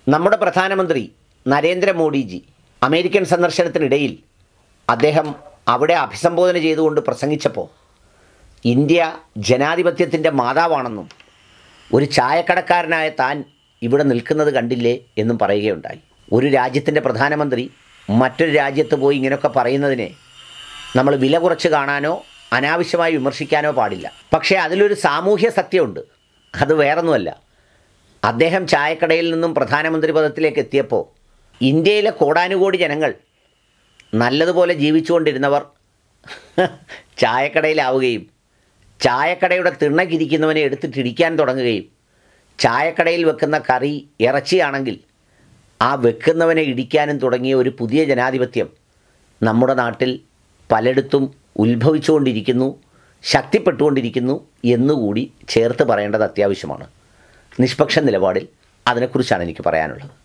നമ്മുടെ പ്രധാനമന്ത്രി നരേന്ദ്രമോദിജി അമേരിക്കൻ സന്ദർശനത്തിനിടയിൽ അദ്ദേഹം അവിടെ അഭിസംബോധന ചെയ്തുകൊണ്ട് പ്രസംഗിച്ചപ്പോൾ ഇന്ത്യ ജനാധിപത്യത്തിൻ്റെ മാതാവാണെന്നും ഒരു ചായക്കടക്കാരനായ താൻ ഇവിടെ നിൽക്കുന്നത് കണ്ടില്ലേ എന്നും പറയുകയുണ്ടായി ഒരു രാജ്യത്തിൻ്റെ പ്രധാനമന്ത്രി മറ്റൊരു രാജ്യത്ത് പോയി ഇങ്ങനെയൊക്കെ പറയുന്നതിനെ നമ്മൾ വില കുറച്ച് കാണാനോ അനാവശ്യമായി വിമർശിക്കാനോ പാടില്ല പക്ഷേ അതിലൊരു സാമൂഹ്യ സത്യമുണ്ട് അത് വേറൊന്നുമല്ല അദ്ദേഹം ചായക്കടയിൽ നിന്നും പ്രധാനമന്ത്രി പദത്തിലേക്ക് എത്തിയപ്പോൾ ഇന്ത്യയിലെ കോടാനുകോടി ജനങ്ങൾ നല്ലതുപോലെ ജീവിച്ചുകൊണ്ടിരുന്നവർ ചായക്കടയിലാവുകയും ചായക്കടയുടെ തിണ്ണക്കിരിക്കുന്നവനെ എടുത്തിട്ടിടിക്കാൻ തുടങ്ങുകയും ചായക്കടയിൽ വെക്കുന്ന കറി ഇറച്ചിയാണെങ്കിൽ ആ വെക്കുന്നവനെ ഇടിക്കാനും തുടങ്ങിയ ഒരു പുതിയ ജനാധിപത്യം നമ്മുടെ നാട്ടിൽ പലയിടത്തും ഉത്ഭവിച്ചുകൊണ്ടിരിക്കുന്നു ശക്തിപ്പെട്ടുകൊണ്ടിരിക്കുന്നു എന്നുകൂടി ചേർത്ത് പറയേണ്ടത് അത്യാവശ്യമാണ് നിഷ്പക്ഷ നിലപാടിൽ അതിനെക്കുറിച്ചാണ് എനിക്ക് പറയാനുള്ളത്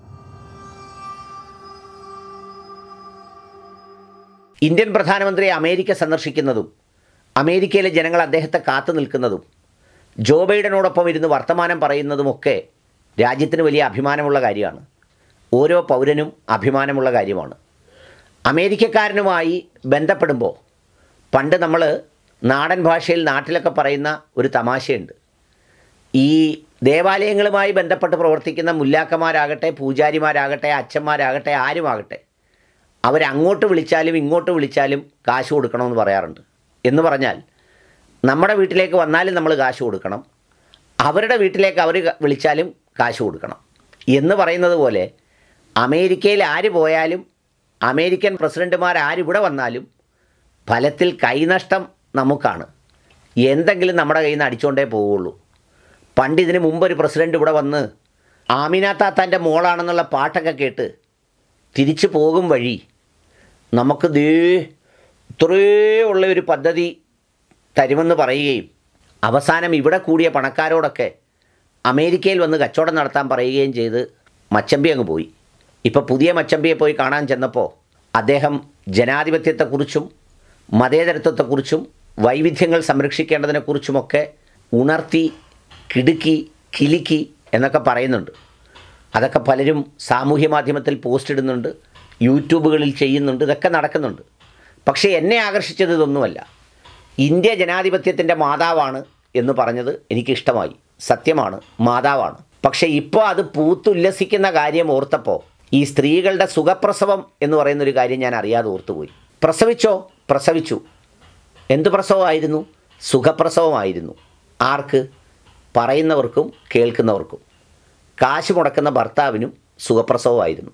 ഇന്ത്യൻ പ്രധാനമന്ത്രി അമേരിക്ക സന്ദർശിക്കുന്നതും അമേരിക്കയിലെ ജനങ്ങൾ അദ്ദേഹത്തെ കാത്തു നിൽക്കുന്നതും ജോ ബൈഡനോടൊപ്പം ഇരുന്ന് വർത്തമാനം പറയുന്നതുമൊക്കെ രാജ്യത്തിന് വലിയ അഭിമാനമുള്ള കാര്യമാണ് ഓരോ പൗരനും അഭിമാനമുള്ള കാര്യമാണ് അമേരിക്കക്കാരനുമായി ബന്ധപ്പെടുമ്പോൾ പണ്ട് നമ്മൾ നാടൻ ഭാഷയിൽ നാട്ടിലൊക്കെ പറയുന്ന ഒരു തമാശയുണ്ട് ഈ ദേവാലയങ്ങളുമായി ബന്ധപ്പെട്ട് പ്രവർത്തിക്കുന്ന മുല്ലാക്കന്മാരാകട്ടെ പൂജാരിമാരാകട്ടെ അച്ഛന്മാരാകട്ടെ ആരുമാകട്ടെ അവരങ്ങോട്ട് വിളിച്ചാലും ഇങ്ങോട്ട് വിളിച്ചാലും കാശ് കൊടുക്കണമെന്ന് പറയാറുണ്ട് എന്ന് പറഞ്ഞാൽ നമ്മുടെ വീട്ടിലേക്ക് വന്നാലും നമ്മൾ കാശ് കൊടുക്കണം അവരുടെ വീട്ടിലേക്ക് അവർ വിളിച്ചാലും കാശ് കൊടുക്കണം എന്ന് പറയുന്നത് പോലെ അമേരിക്കയിൽ ആര് പോയാലും അമേരിക്കൻ പ്രസിഡൻറ്റുമാർ ആരിവിടെ വന്നാലും ഫലത്തിൽ കൈനഷ്ടം നമുക്കാണ് എന്തെങ്കിലും നമ്മുടെ കയ്യിൽ നിന്ന് അടിച്ചുകൊണ്ടേ പോവുള്ളൂ പണ്ട് ഇതിന് മുമ്പ് ഒരു പ്രസിഡൻ്റ് ഇവിടെ വന്ന് ആമിന താത്താൻ്റെ മോളാണെന്നുള്ള പാട്ടൊക്കെ കേട്ട് തിരിച്ചു പോകും വഴി നമുക്ക് ദേ ഇത്രേ ഉള്ള ഒരു പദ്ധതി തരുമെന്ന് പറയുകയും അവസാനം ഇവിടെ കൂടിയ പണക്കാരോടൊക്കെ അമേരിക്കയിൽ വന്ന് കച്ചവടം നടത്താൻ പറയുകയും ചെയ്ത് മച്ചമ്പി അങ്ങ് പോയി ഇപ്പോൾ പുതിയ മച്ചമ്പിയെ പോയി കാണാൻ ചെന്നപ്പോൾ അദ്ദേഹം ജനാധിപത്യത്തെക്കുറിച്ചും മതേതരത്വത്തെക്കുറിച്ചും വൈവിധ്യങ്ങൾ സംരക്ഷിക്കേണ്ടതിനെക്കുറിച്ചുമൊക്കെ ഉണർത്തി കിടുക്കി കിലുക്കി എന്നൊക്കെ പറയുന്നുണ്ട് അതൊക്കെ പലരും സാമൂഹ്യ മാധ്യമത്തിൽ പോസ്റ്റ് ഇടുന്നുണ്ട് യൂട്യൂബുകളിൽ ചെയ്യുന്നുണ്ട് ഇതൊക്കെ നടക്കുന്നുണ്ട് പക്ഷേ എന്നെ ആകർഷിച്ചത് ഇതൊന്നുമല്ല ഇന്ത്യ ജനാധിപത്യത്തിൻ്റെ മാതാവാണ് എന്ന് പറഞ്ഞത് എനിക്കിഷ്ടമായി സത്യമാണ് മാതാവാണ് പക്ഷേ ഇപ്പോൾ അത് പൂത്തുല്ലസിക്കുന്ന കാര്യം ഓർത്തപ്പോൾ ഈ സ്ത്രീകളുടെ സുഖപ്രസവം എന്ന് പറയുന്നൊരു കാര്യം ഞാൻ അറിയാതെ ഓർത്തുപോയി പ്രസവിച്ചോ പ്രസവിച്ചു എന്ത് പ്രസവമായിരുന്നു സുഖപ്രസവമായിരുന്നു ആർക്ക് പറയുന്നവർക്കും കേൾക്കുന്നവർക്കും കാശ് മുടക്കുന്ന ഭർത്താവിനും സുഖപ്രസവമായിരുന്നു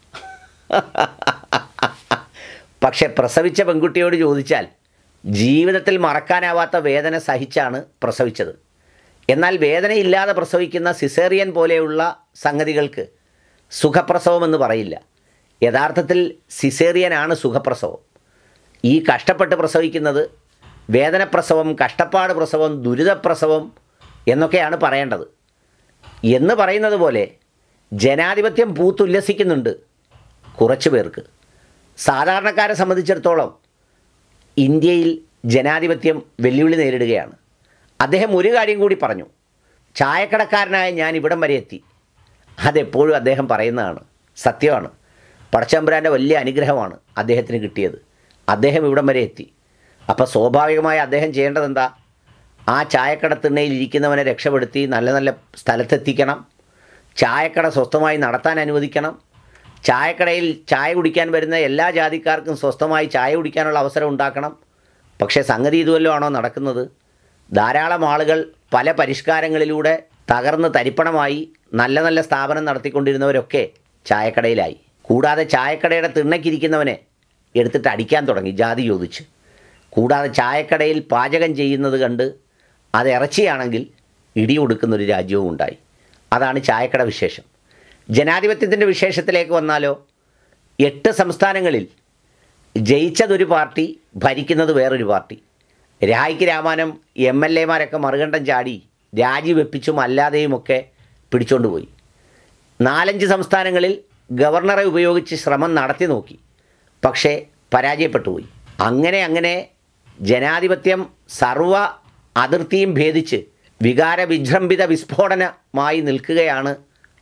പക്ഷെ പ്രസവിച്ച പെൺകുട്ടിയോട് ചോദിച്ചാൽ ജീവിതത്തിൽ മറക്കാനാവാത്ത വേദന സഹിച്ചാണ് പ്രസവിച്ചത് എന്നാൽ വേദനയില്ലാതെ പ്രസവിക്കുന്ന സിസേറിയൻ പോലെയുള്ള സംഗതികൾക്ക് സുഖപ്രസവമെന്ന് പറയില്ല യഥാർത്ഥത്തിൽ സിസേറിയനാണ് സുഖപ്രസവം ഈ കഷ്ടപ്പെട്ട് പ്രസവിക്കുന്നത് വേദനപ്രസവം കഷ്ടപ്പാട് പ്രസവം ദുരിതപ്രസവം എന്നൊക്കെയാണ് പറയേണ്ടത് എന്ന് പറയുന്നത് പോലെ ജനാധിപത്യം പൂത്തുല്ലസിക്കുന്നുണ്ട് കുറച്ച് പേർക്ക് സാധാരണക്കാരെ സംബന്ധിച്ചിടത്തോളം ഇന്ത്യയിൽ ജനാധിപത്യം വെല്ലുവിളി നേരിടുകയാണ് അദ്ദേഹം ഒരു കാര്യം കൂടി പറഞ്ഞു ചായക്കടക്കാരനായ ഞാൻ ഇവിടം വരെ എത്തി അതെപ്പോഴും അദ്ദേഹം പറയുന്നതാണ് സത്യമാണ് പടച്ചമ്പുരാൻ്റെ വലിയ അനുഗ്രഹമാണ് അദ്ദേഹത്തിന് കിട്ടിയത് അദ്ദേഹം ഇവിടം വരെ എത്തി അപ്പോൾ സ്വാഭാവികമായി അദ്ദേഹം ചെയ്യേണ്ടത് എന്താ ആ ചായക്കട തിണ്ണയിൽ ഇരിക്കുന്നവനെ രക്ഷപ്പെടുത്തി നല്ല നല്ല സ്ഥലത്തെത്തിക്കണം ചായക്കട സ്വസ്ഥമായി നടത്താൻ അനുവദിക്കണം ചായക്കടയിൽ ചായ കുടിക്കാൻ വരുന്ന എല്ലാ ജാതിക്കാർക്കും സ്വസ്ഥമായി ചായ കുടിക്കാനുള്ള അവസരം ഉണ്ടാക്കണം പക്ഷേ സംഗതി ഇതുവല്ലോ ആണോ നടക്കുന്നത് ധാരാളം ആളുകൾ പല പരിഷ്കാരങ്ങളിലൂടെ തകർന്ന് തരിപ്പണമായി നല്ല നല്ല സ്ഥാപനം നടത്തിക്കൊണ്ടിരുന്നവരൊക്കെ ചായക്കടയിലായി കൂടാതെ ചായക്കടയുടെ തിണ്ണയ്ക്കിരിക്കുന്നവനെ എടുത്തിട്ട് അടിക്കാൻ തുടങ്ങി ജാതി ചോദിച്ച് കൂടാതെ ചായക്കടയിൽ പാചകം ചെയ്യുന്നത് കണ്ട് അത് ഇറച്ചിയാണെങ്കിൽ ഇടി കൊടുക്കുന്നൊരു രാജ്യവും ഉണ്ടായി അതാണ് ചായക്കട വിശേഷം ജനാധിപത്യത്തിൻ്റെ വിശേഷത്തിലേക്ക് വന്നാലോ എട്ട് സംസ്ഥാനങ്ങളിൽ ജയിച്ചതൊരു പാർട്ടി ഭരിക്കുന്നത് വേറൊരു പാർട്ടി രായ്ക്ക് രാമാനം എം എൽ എമാരൊക്കെ മറുകണ്ഠം ചാടി രാജിവെപ്പിച്ചും അല്ലാതെയുമൊക്കെ പിടിച്ചോണ്ട് പോയി നാലഞ്ച് സംസ്ഥാനങ്ങളിൽ ഗവർണറെ ഉപയോഗിച്ച് ശ്രമം നടത്തി നോക്കി പക്ഷേ പരാജയപ്പെട്ടു പോയി അങ്ങനെ അങ്ങനെ ജനാധിപത്യം സർവ അതിർത്തിയും ഭേദിച്ച് വികാര വിജൃംഭിത വിസ്ഫോടനമായി നിൽക്കുകയാണ്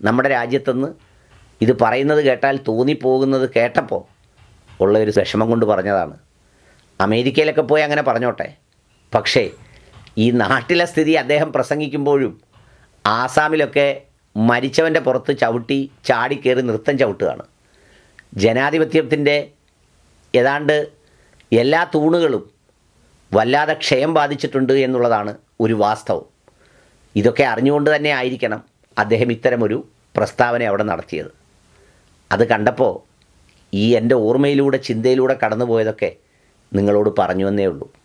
നമ്മുടെ രാജ്യത്തുനിന്ന് ഇത് പറയുന്നത് കേട്ടാൽ തോന്നിപ്പോകുന്നത് കേട്ടപ്പോൾ ഉള്ള ഒരു വിഷമം കൊണ്ട് പറഞ്ഞതാണ് അമേരിക്കയിലൊക്കെ പോയി അങ്ങനെ പറഞ്ഞോട്ടെ പക്ഷേ ഈ നാട്ടിലെ സ്ഥിതി അദ്ദേഹം പ്രസംഗിക്കുമ്പോഴും ആസാമിലൊക്കെ മരിച്ചവൻ്റെ പുറത്ത് ചവിട്ടി ചാടിക്കയറി നൃത്തം ചവിട്ടുകയാണ് ജനാധിപത്യത്തിൻ്റെ ഏതാണ്ട് എല്ലാ തൂണുകളും വല്ലാതെ ക്ഷയം ബാധിച്ചിട്ടുണ്ട് എന്നുള്ളതാണ് ഒരു വാസ്തവം ഇതൊക്കെ അറിഞ്ഞുകൊണ്ട് തന്നെ ആയിരിക്കണം അദ്ദേഹം ഇത്തരമൊരു പ്രസ്താവന അവിടെ നടത്തിയത് അത് കണ്ടപ്പോൾ ഈ എൻ്റെ ഓർമ്മയിലൂടെ ചിന്തയിലൂടെ കടന്നു പോയതൊക്കെ നിങ്ങളോട് പറഞ്ഞു എന്നേ ഉള്ളൂ